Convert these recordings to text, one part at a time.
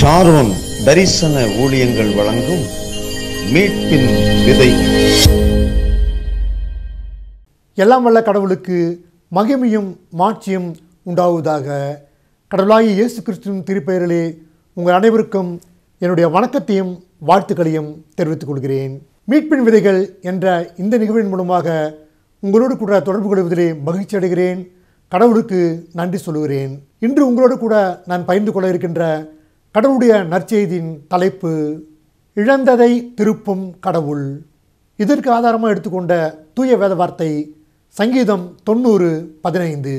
Sharon தரிசன ஊழியங்கள் வழங்கும் மீட்பின் விதை எல்லாம் வல்ல கடவுளுக்கு மகிமையும் மாட்சியும் உண்டாவதாக கடவுளாகிய இயேசு கிறிஸ்துவின் திருப்பெயரிலே உங்கள் அனைவருக்கும் என்னுடைய வணக்கத்தையும் வாழ்த்துக்களையும் தெரிவித்துக் கொள்கிறேன் மீட்பின் விதைகள் என்ற இந்த நிகழ்வின் மூலமாக உங்களோடு கூட தொடர்பு கொள்வதிலே மகிழ்ச்சி அடைகிறேன் கடவுளுக்கு நன்றி சொல்லுகிறேன் இன்று உங்களோடு கூட நான் பகிர்ந்து கொள்ள இருக்கின்ற கடவுளுடைய நற்செய்தியின் தலைப்பு இழந்ததை திருப்பும் கடவுள் இதற்கு ஆதாரமாக எடுத்துக்கொண்ட தூய வேத வார்த்தை சங்கீதம் தொண்ணூறு பதினைந்து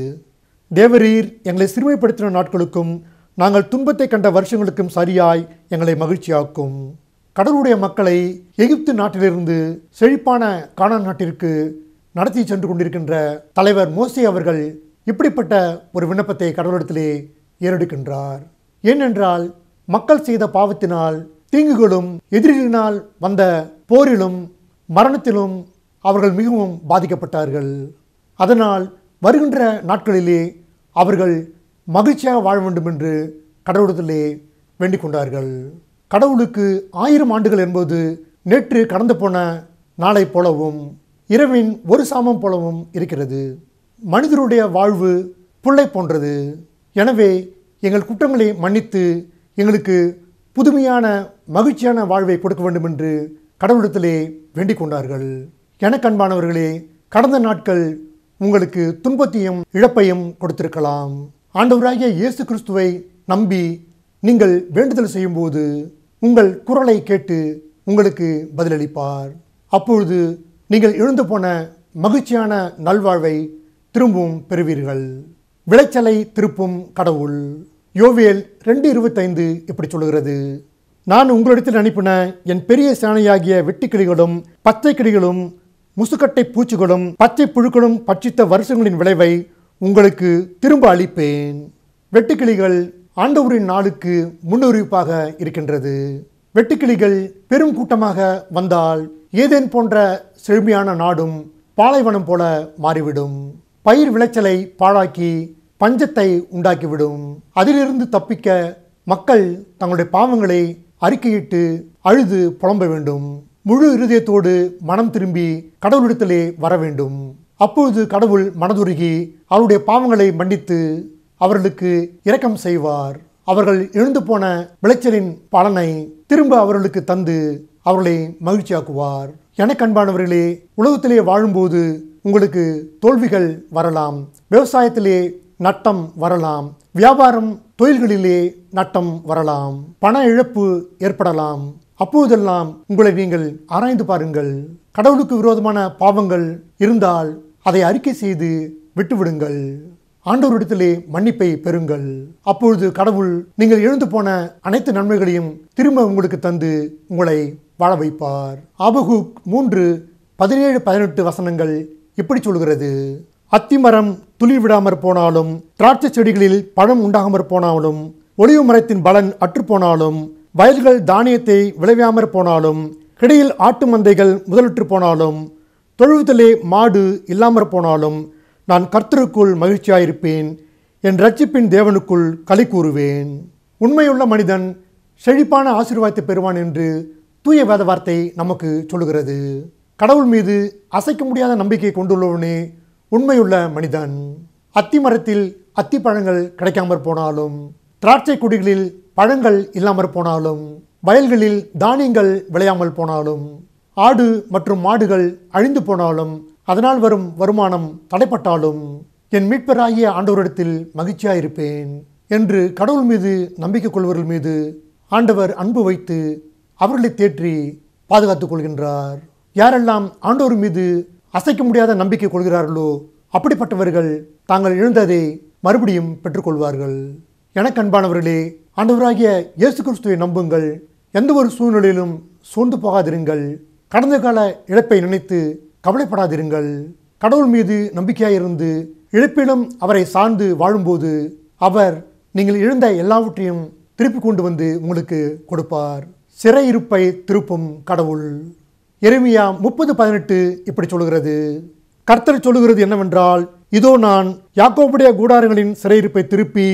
தேவரீர் எங்களை சிறுமைப்படுத்தின நாட்களுக்கும் நாங்கள் துன்பத்தை கண்ட வருஷங்களுக்கும் சரியாய் எங்களை மகிழ்ச்சியாக்கும் கடவுளுடைய மக்களை எகிப்து நாட்டிலிருந்து செழிப்பான கானான் நாட்டிற்கு நடத்தி சென்று கொண்டிருக்கின்ற தலைவர் மோசே அவர்கள் இப்படிப்பட்ட ஒரு விண்ணப்பத்தை கடவுளிடத்திலே ஏறெடுக்கின்றார் ஏனென்றால் மக்கள் செய்த பாவத்தினால் தீங்குகளும் எதிரிகளினால் வந்த போரிலும் மரணத்திலும் அவர்கள் மிகவும் பாதிக்கப்பட்டார்கள் அதனால் வருகின்ற நாட்களிலே அவர்கள் மகிழ்ச்சியாக வாழ வேண்டும் என்று கடவுளத்திலே வேண்டிக் கொண்டார்கள் கடவுளுக்கு ஆயிரம் ஆண்டுகள் என்பது நேற்று கடந்து போன நாளை போலவும் இரவின் ஒரு சாமம் போலவும் இருக்கிறது மனிதருடைய வாழ்வு புல்லை போன்றது எனவே எங்கள் குற்றங்களை மன்னித்து எங்களுக்கு புதுமையான மகிழ்ச்சியான வாழ்வை கொடுக்க வேண்டும் என்று கடவுளிடத்திலே வேண்டிக் கொண்டார்கள் எனக்கு அன்பானவர்களே கடந்த நாட்கள் உங்களுக்கு துன்பத்தையும் இழப்பையும் கொடுத்திருக்கலாம் ஆண்டவராகிய இயேசு கிறிஸ்துவை நம்பி நீங்கள் வேண்டுதல் செய்யும்போது உங்கள் குரலை கேட்டு உங்களுக்கு பதிலளிப்பார் அப்பொழுது நீங்கள் இழந்து போன மகிழ்ச்சியான நல்வாழ்வை திரும்பவும் பெறுவீர்கள் விளைச்சலை திருப்பும் கடவுள் யோவேல் ரெண்டு இருபத்தைந்து இப்படி சொல்கிறது நான் உங்களிடத்தில் அனுப்பின என் பெரிய சேனையாகிய வெட்டுக்கிளிகளும் பச்சை கிளிகளும் முசுக்கட்டை பூச்சிகளும் பச்சை புழுக்களும் பட்சித்த வருஷங்களின் விளைவை உங்களுக்கு திரும்ப அளிப்பேன் வெட்டுக்கிளிகள் ஆண்டவரின் நாளுக்கு முன்னறிவிப்பாக இருக்கின்றது வெட்டுக்கிளிகள் பெரும் கூட்டமாக வந்தால் ஏதேன் போன்ற செழுமையான நாடும் பாலைவனம் போல மாறிவிடும் பயிர் விளைச்சலை பாழாக்கி பஞ்சத்தை உண்டாக்கிவிடும் அதிலிருந்து தப்பிக்க மக்கள் தங்களுடைய பாவங்களை அறிக்கையிட்டு அழுது புலம்ப வேண்டும் முழு இருதயத்தோடு மனம் திரும்பி கடவுளிடத்திலே வர வேண்டும் அப்பொழுது கடவுள் மனதுருகி அவருடைய பாவங்களை மன்னித்து அவர்களுக்கு இரக்கம் செய்வார் அவர்கள் எழுந்து போன விளைச்சலின் பலனை திரும்ப அவர்களுக்கு தந்து அவர்களை மகிழ்ச்சியாக்குவார் எனக்கு அன்பானவர்களே உலகத்திலே வாழும்போது உங்களுக்கு தோல்விகள் வரலாம் விவசாயத்திலே நட்டம் வரலாம் வியாபாரம் தொழில்களிலே நட்டம் வரலாம் பண இழப்பு ஏற்படலாம் அப்போதெல்லாம் உங்களை நீங்கள் ஆராய்ந்து பாருங்கள் கடவுளுக்கு விரோதமான பாவங்கள் இருந்தால் அதை அறிக்கை செய்து விட்டுவிடுங்கள் ஆண்டவரிடத்திலே மன்னிப்பை பெறுங்கள் அப்பொழுது கடவுள் நீங்கள் எழுந்து போன அனைத்து நன்மைகளையும் திரும்ப உங்களுக்கு தந்து உங்களை வாழ வைப்பார் ஆபகுக் மூன்று பதினேழு பதினெட்டு வசனங்கள் இப்படி சொல்கிறது அத்திமரம் துளிர் விடாமற் போனாலும் திராட்சை செடிகளில் பழம் உண்டாகாமற் போனாலும் ஒளிவு மரத்தின் பலன் அற்றுப்போனாலும் வயல்கள் தானியத்தை விளைவியாமற் போனாலும் கிடையில் ஆட்டு மந்தைகள் முதலற்று போனாலும் தொழுவத்திலே மாடு இல்லாமற் போனாலும் நான் கர்த்தருக்குள் மகிழ்ச்சியாயிருப்பேன் என் ரட்சிப்பின் தேவனுக்குள் களி கூறுவேன் உண்மையுள்ள மனிதன் செழிப்பான ஆசீர்வாதத்தை பெறுவான் என்று தூய வேத வார்த்தை நமக்கு சொல்லுகிறது கடவுள் மீது அசைக்க முடியாத நம்பிக்கை கொண்டுள்ளவனே உண்மையுள்ள மனிதன் அத்தி மரத்தில் அத்தி பழங்கள் கிடைக்காமற் போனாலும் திராட்சை கொடிகளில் பழங்கள் இல்லாமற் போனாலும் வயல்களில் தானியங்கள் விளையாமல் போனாலும் ஆடு மற்றும் மாடுகள் அழிந்து போனாலும் அதனால் வரும் வருமானம் தடைப்பட்டாலும் என் மீட்பராகிய ஆண்டவரிடத்தில் மகிழ்ச்சியாயிருப்பேன் என்று கடவுள் மீது நம்பிக்கை கொள்வர்கள் மீது ஆண்டவர் அன்பு வைத்து அவர்களை தேற்றி பாதுகாத்துக் கொள்கின்றார் யாரெல்லாம் ஆண்டவர் மீது அசைக்க முடியாத நம்பிக்கை கொள்கிறார்களோ அப்படிப்பட்டவர்கள் தாங்கள் இழந்ததை மறுபடியும் பெற்றுக்கொள்வார்கள் எனக்கு அன்பானவர்களே ஆண்டவராகிய இயேசு கிறிஸ்துவை நம்புங்கள் எந்த ஒரு சூழ்நிலையிலும் சோர்ந்து போகாதிருங்கள் கடந்த கால இழப்பை நினைத்து கவலைப்படாதிருங்கள் கடவுள் மீது நம்பிக்கையாயிருந்து இழப்பிலும் அவரை சார்ந்து வாழும்போது அவர் நீங்கள் இழந்த எல்லாவற்றையும் திருப்பி கொண்டு வந்து உங்களுக்கு கொடுப்பார் சிறையிருப்பை திருப்பும் கடவுள் எரேமியா முப்பது பதினெட்டு இப்படி சொல்கிறது கர்த்தர் சொல்லுகிறது என்னவென்றால் இதோ நான் யாக்கோபுடைய கூடாரங்களின் சிறையிருப்பை திருப்பி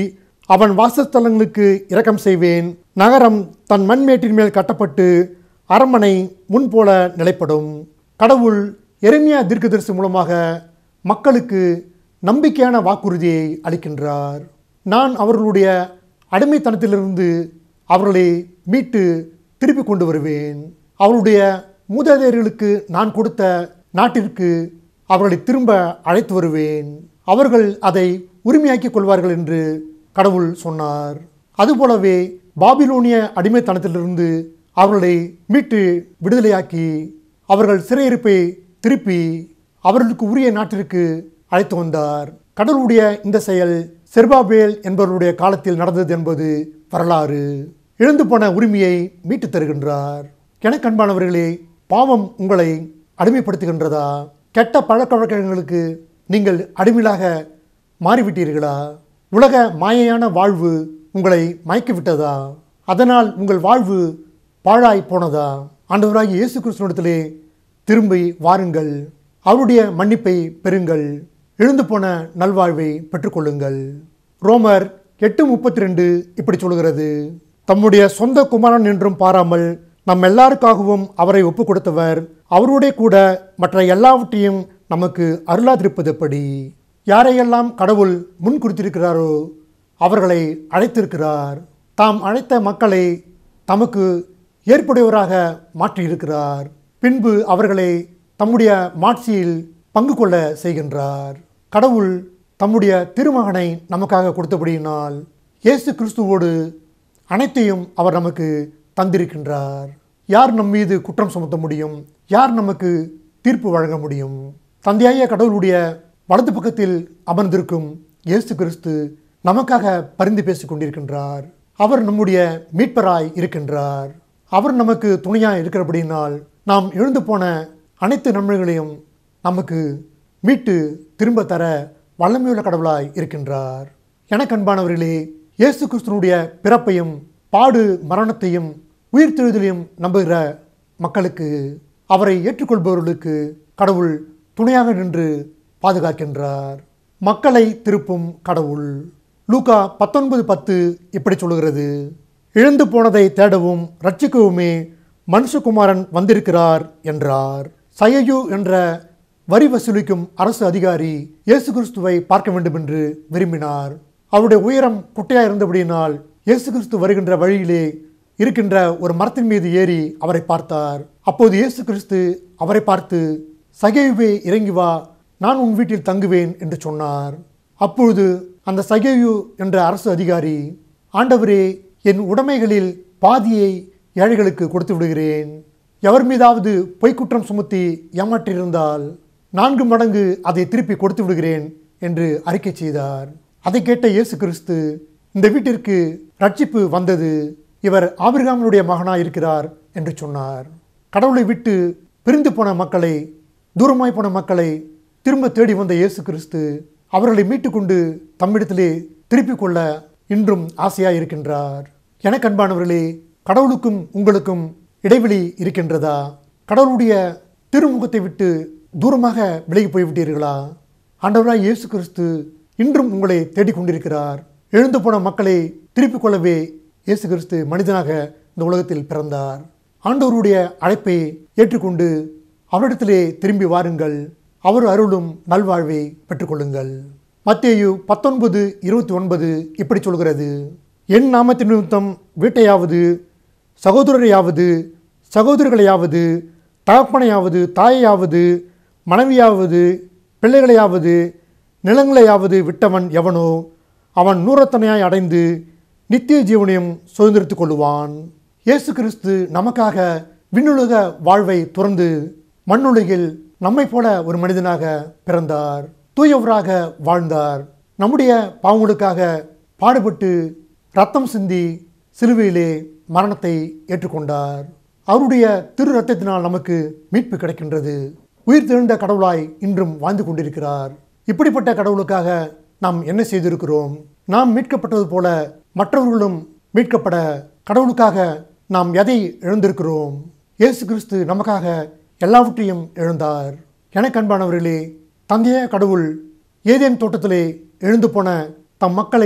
அவன் வாசஸ்தலங்களுக்கு இரக்கம் செய்வேன் நகரம் தன் மண்மேட்டின் மேல் கட்டப்பட்டு அரண்மனை முன்போல நிலைப்படும் கடவுள் எரேமியா தீர்க்கதரிசி மூலமாக மக்களுக்கு நம்பிக்கையான வாக்குறுதியை அளிக்கின்றார் நான் அவர்களுடைய அடிமைத்தனத்திலிருந்து அவர்களை மீட்டு திருப்பி கொண்டு வருவேன் அவருடைய மூதாதையர்களுக்கு நான் கொடுத்த நாட்டிற்கு அவர்களை திரும்ப அழைத்து வருவேன் அவர்கள் அதை உரிமையாக்கிக் கொள்வார்கள் என்று கடவுள் சொன்னார் அதுபோலவே பாபிலோனிய அடிமைத்தனத்திலிருந்து அவர்களை மீட்டு விடுதலையாக்கி அவர்கள் சிறையிருப்பை திருப்பி அவர்களுக்கு உரிய நாட்டிற்கு அழைத்து வந்தார் கடவுளுடைய இந்த செயல் செர்பாபேல் என்பவருடைய காலத்தில் நடந்தது என்பது வரலாறு இழந்து போன உரிமையை மீட்டு தருகின்றார் எனக்கு அன்பானவர்களே பாவம் உங்களை அடிமைப்படுத்துகின்றதா கெட்ட பழக்க வழக்கங்களுக்கு நீங்கள் அடிமையாக மாறிவிட்டீர்களா உலக மாயையான வாழ்வு உங்களை மயக்கிவிட்டதா அதனால் உங்கள் வாழ்வு பாழாய் போனதா ஆண்டவராகிய இயேசு கிறிஸ்துவனிடத்திலே திரும்பி வாருங்கள் அவருடைய மன்னிப்பை பெறுங்கள் எழுந்து போன நல்வாழ்வை பெற்றுக்கொள்ளுங்கள் ரோமர் எட்டு முப்பத்தி ரெண்டு இப்படி சொல்கிறது தம்முடைய சொந்த குமாரன் என்றும் பாராமல் நம் எல்லாருக்காகவும் அவரை ஒப்பு கொடுத்தவர் அவரோடே கூட மற்ற எல்லாவற்றையும் நமக்கு அருளாதிருப்பது எப்படி யாரையெல்லாம் கடவுள் முன் குறித்திருக்கிறாரோ அவர்களை அழைத்திருக்கிறார் தாம் அழைத்த மக்களை தமக்கு ஏற்புடையவராக மாற்றியிருக்கிறார் பின்பு அவர்களை தம்முடைய மாட்சியில் பங்கு கொள்ள செய்கின்றார் கடவுள் தம்முடைய திருமகனை நமக்காக கொடுத்தபடியினால் இயேசு கிறிஸ்துவோடு அனைத்தையும் அவர் நமக்கு தந்திருக்கின்றார் யார் நம் மீது குற்றம் சுமத்த முடியும் யார் நமக்கு தீர்ப்பு வழங்க முடியும் தந்தையாய கடவுளுடைய வலது பக்கத்தில் அமர்ந்திருக்கும் இயேசு கிறிஸ்து நமக்காக பரிந்து பேசிக் கொண்டிருக்கின்றார் அவர் நம்முடைய மீட்பராய் இருக்கின்றார் அவர் நமக்கு துணையாய் இருக்கிறபடியினால் நாம் எழுந்து போன அனைத்து நன்மைகளையும் நமக்கு மீட்டு திரும்ப தர வல்லமையுள்ள கடவுளாய் இருக்கின்றார் எனக்கு அன்பானவர்களே இயேசு கிறிஸ்துனுடைய பிறப்பையும் பாடு மரணத்தையும் உயிர்த்தெழுதலையும் நம்புகிற மக்களுக்கு அவரை ஏற்றுக்கொள்பவர்களுக்கு கடவுள் துணையாக நின்று பாதுகாக்கின்றார் மக்களை திருப்பும் கடவுள் லூகா பத்தொன்பது பத்து இப்படி சொல்லுகிறது இழந்து போனதை தேடவும் ரட்சிக்கவுமே மனுஷகுமாரன் வந்திருக்கிறார் என்றார் சயயு என்ற வரி வசூலிக்கும் அரசு அதிகாரி இயேசு கிறிஸ்துவை பார்க்க வேண்டும் என்று விரும்பினார் அவருடைய உயரம் குட்டையா இருந்தபடியினால் இயேசு கிறிஸ்து வருகின்ற வழியிலே இருக்கின்ற ஒரு மரத்தின் மீது ஏறி அவரை பார்த்தார் அப்போது இயேசு கிறிஸ்து அவரை பார்த்து சகேயுவே இறங்கி வா நான் உன் வீட்டில் தங்குவேன் என்று சொன்னார் அப்பொழுது அந்த சகேயு என்ற அரசு அதிகாரி ஆண்டவரே என் உடைமைகளில் பாதியை ஏழைகளுக்கு கொடுத்து விடுகிறேன் எவர் மீதாவது பொய்க்குற்றம் சுமத்தி ஏமாற்றியிருந்தால் நான்கு மடங்கு அதை திருப்பி கொடுத்து விடுகிறேன் என்று அறிக்கை செய்தார் அதை கேட்ட இயேசு கிறிஸ்து இந்த வீட்டிற்கு ரட்சிப்பு வந்தது இவர் ஆபிரகாமனுடைய மகனாய் இருக்கிறார் என்று சொன்னார் கடவுளை விட்டு பிரிந்து போன மக்களை தூரமாய் போன மக்களை திரும்ப தேடி வந்த இயேசு கிறிஸ்து அவர்களை மீட்டுக்கொண்டு தம்மிடத்திலே திருப்பிக் கொள்ள இன்றும் ஆசையாய் இருக்கின்றார் எனக்கு அன்பானவர்களே கடவுளுக்கும் உங்களுக்கும் இடைவெளி இருக்கின்றதா கடவுளுடைய திருமுகத்தை விட்டு தூரமாக விலகி போய்விட்டீர்களா ஆண்டவராய் இயேசு கிறிஸ்து இன்றும் உங்களை தேடிக்கொண்டிருக்கிறார் எழுந்து போன மக்களை திருப்பிக் கொள்ளவே இயேசு கிறிஸ்து மனிதனாக இந்த உலகத்தில் பிறந்தார் ஆண்டவருடைய அழைப்பை ஏற்றுக்கொண்டு அவரிடத்திலே திரும்பி வாருங்கள் அவர் அருளும் நல்வாழ்வை பெற்றுக்கொள்ளுங்கள் மத்தேயு பத்தொன்பது இருபத்தி ஒன்பது இப்படி சொல்கிறது என் நாமத்தின் நிமித்தம் வீட்டையாவது சகோதரரையாவது சகோதரிகளையாவது தகப்பனையாவது தாயையாவது மனைவியாவது பிள்ளைகளையாவது நிலங்களையாவது விட்டவன் எவனோ அவன் நூறத்தனையாய் அடைந்து நித்திய ஜீவனையும் சுதந்திரித்துக் கொள்ளுவான் இயேசு கிறிஸ்து நமக்காக விண்ணுலக வாழ்வை துறந்து மண்ணுலகில் நம்மைப் போல ஒரு மனிதனாக பிறந்தார் தூயவராக வாழ்ந்தார் நம்முடைய பாவங்களுக்காக பாடுபட்டு ரத்தம் சிந்தி சிலுவையிலே மரணத்தை ஏற்றுக்கொண்டார் அவருடைய திரு ரத்தத்தினால் நமக்கு மீட்பு கிடைக்கின்றது உயிர் தெழுந்த கடவுளாய் இன்றும் வாழ்ந்து கொண்டிருக்கிறார் இப்படிப்பட்ட கடவுளுக்காக நாம் என்ன செய்திருக்கிறோம் நாம் மீட்கப்பட்டது போல மற்றவர்களும் மீட்கப்பட கடவுளுக்காக நாம் எதை இழந்திருக்கிறோம் இயேசு கிறிஸ்து நமக்காக எல்லாவற்றையும் எழுந்தார் எனக்கு அன்பானவர்களே தந்தைய கடவுள் ஏதேன் தோட்டத்திலே எழுந்து போன தம் மக்களை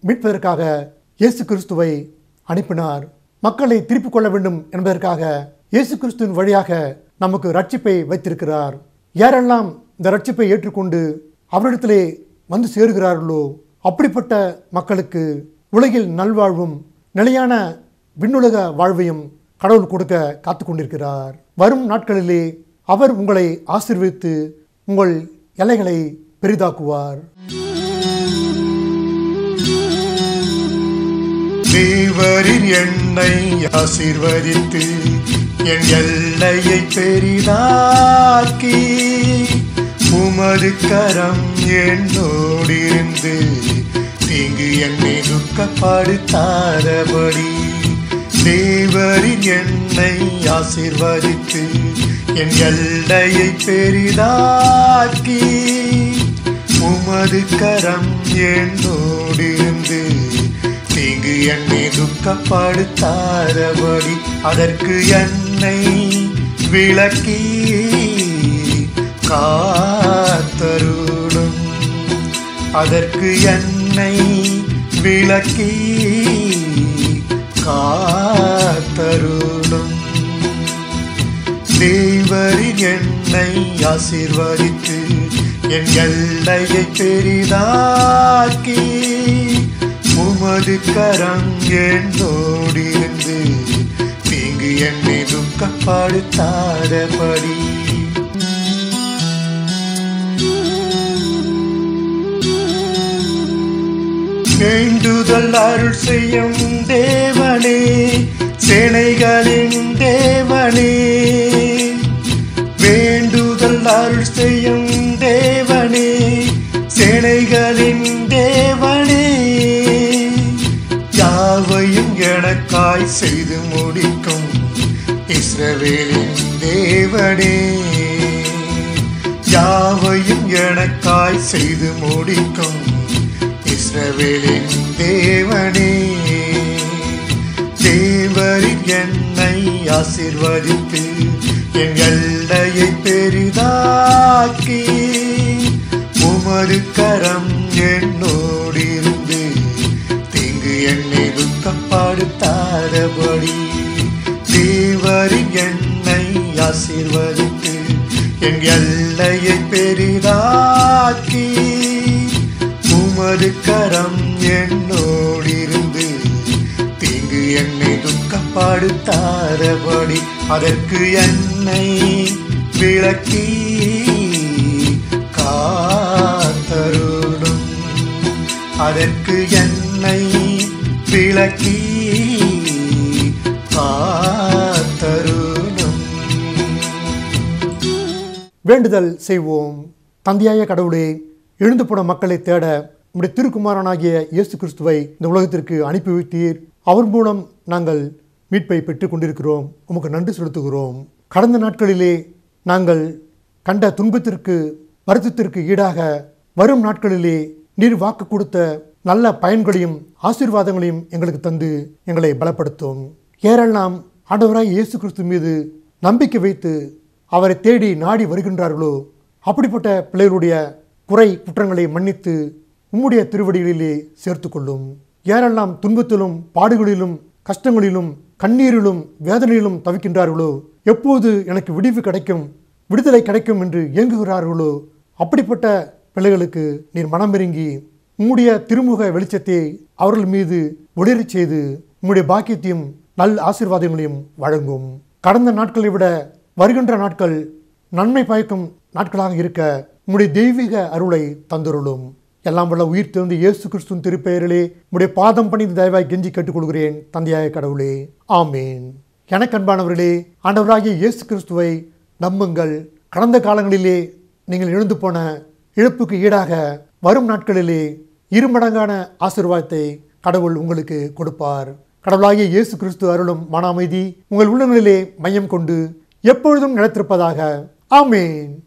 மீட்பதற்காக இயேசு கிறிஸ்துவை அனுப்பினார் மக்களை திருப்பிக் கொள்ள வேண்டும் என்பதற்காக இயேசு கிறிஸ்துவின் வழியாக நமக்கு ரட்சிப்பை வைத்திருக்கிறார் யாரெல்லாம் இந்த ரட்சிப்பை ஏற்றுக்கொண்டு அவரிடத்திலே வந்து சேருகிறார்களோ அப்படிப்பட்ட மக்களுக்கு உலகில் நல்வாழ்வும் நிலையான விண்ணுலக வாழ்வையும் கடவுள் கொடுக்க காத்து கொண்டிருக்கிறார் வரும் நாட்களிலே அவர் உங்களை ஆசீர்வதித்து உங்கள் எல்லைகளை பெரிதாக்குவார் தேவரின் என்னை ஆசீர்வதித்து என் எல்லையை பெரிதாக்கி உமது கரம் என்னோடிருந்து தீங்கு என்னை துக்கப்படுத்தாதபடி தேவரின் என்னை ஆசீர்வதித்து என் எல்லையை பெரிதாக்கி உமது கரம் என்னோடிருந்து தீங்கு என்னை துக்கப்படுத்தாதபடி அதற்கு என்னை விளக்கி காத்தருளும் அதற்கு என்னை விளக்கி காத்தருளும் தேவரின் என்னை ஆசீர்வதித்து என் எல்லையை பெரிதாக்கி உமது கரம் என்னோடிருந்து தீங்கு என்னை துக்கப்படுத்தாதபடி வேண்டுதல் அருள் செய்யும் தேவனே சேனைகளின் தேவனே வேண்டுதல் அருள் செய்யும் தேவனே சேனைகளின் தேவனே யாவையும் எனக்காய் செய்து முடிக்கும் இஸ்ரவேலின் தேவனே யாவையும் எனக்காய் செய்து முடிக்கும் இஸ்ரவேலின் தேவனே தேவரின் என்னை ஆசீர்வதித்து என் எல்லையை பெரிதாக்கி உமது கரம் என்னோடிருந்து தீங்கு என்னை துக்கப்படுத்தாதபடி தேவரின் என்னை ஆசீர்வதித்து என் எல்லையை பெரிதாக்கி உமது கரம் என்னோடிருந்து தீங்கு என்னை துக்கப்படுத்தாதபடி அதற்கு என்னை விளக்கி காத்தருளும் அதற்கு என்னை விளக்கி காத்தருளும் வேண்டுதல் செய்வோம் தந்தையாய கடவுளே எழுந்து போன மக்களை தேட உம்முடைய திருக்குமாரனாகிய இயேசு கிறிஸ்துவை இந்த உலகத்திற்கு அனுப்பி வைத்தீர் அவர் மூலம் நாங்கள் மீட்பை பெற்றுக் கொண்டிருக்கிறோம் உமக்கு நன்றி செலுத்துகிறோம் கடந்த நாட்களிலே நாங்கள் கண்ட துன்பத்திற்கு வருத்தத்திற்கு ஈடாக வரும் நாட்களிலே நீர் வாக்கு கொடுத்த நல்ல பயன்களையும் ஆசீர்வாதங்களையும் எங்களுக்கு தந்து எங்களை பலப்படுத்தும் யாரெல்லாம் ஆண்டவராய் இயேசு கிறிஸ்து மீது நம்பிக்கை வைத்து அவரை தேடி நாடி வருகின்றார்களோ அப்படிப்பட்ட பிள்ளைகளுடைய குறை குற்றங்களை மன்னித்து உம்முடைய திருவடிகளிலே சேர்த்து கொள்ளும் யாரெல்லாம் துன்பத்திலும் பாடுகளிலும் கஷ்டங்களிலும் கண்ணீரிலும் வேதனையிலும் தவிக்கின்றார்களோ எப்போது எனக்கு விடிவு கிடைக்கும் விடுதலை கிடைக்கும் என்று ஏங்குகிறார்களோ அப்படிப்பட்ட பிள்ளைகளுக்கு நீர் மனமிறங்கி உம்முடைய திருமுக வெளிச்சத்தை அவர்கள் மீது ஒளிரச் செய்து உம்முடைய பாக்கியத்தையும் நல் ஆசீர்வாதங்களையும் வழங்கும் கடந்த நாட்களை விட வருகின்ற நாட்கள் நன்மை பயக்கும் நாட்களாக இருக்க உம்முடைய தெய்வீக அருளை தந்துருளும் எல்லாம் வல்ல உயிர் திறந்து இயேசு கிறிஸ்துவின் திருப்பெயரிலே உம்முடைய பாதம் பணிந்து தயவாய் கெஞ்சி கேட்டுக்கொள்கிறேன் தந்தையாய கடவுளே ஆமேன் எனக்கு அன்பானவர்களே ஆண்டவராகிய இயேசு கிறிஸ்துவை நம்புங்கள் கடந்த காலங்களிலே நீங்கள் எழுந்து போன இழப்புக்கு ஈடாக வரும் நாட்களிலே இருமடங்கான ஆசீர்வாதத்தை கடவுள் உங்களுக்கு கொடுப்பார் கடவுளாகிய இயேசு கிறிஸ்து அருளும் மன அமைதி உங்கள் உள்ளங்களிலே மையம் கொண்டு எப்பொழுதும் நிலைத்திருப்பதாக ஆமேன்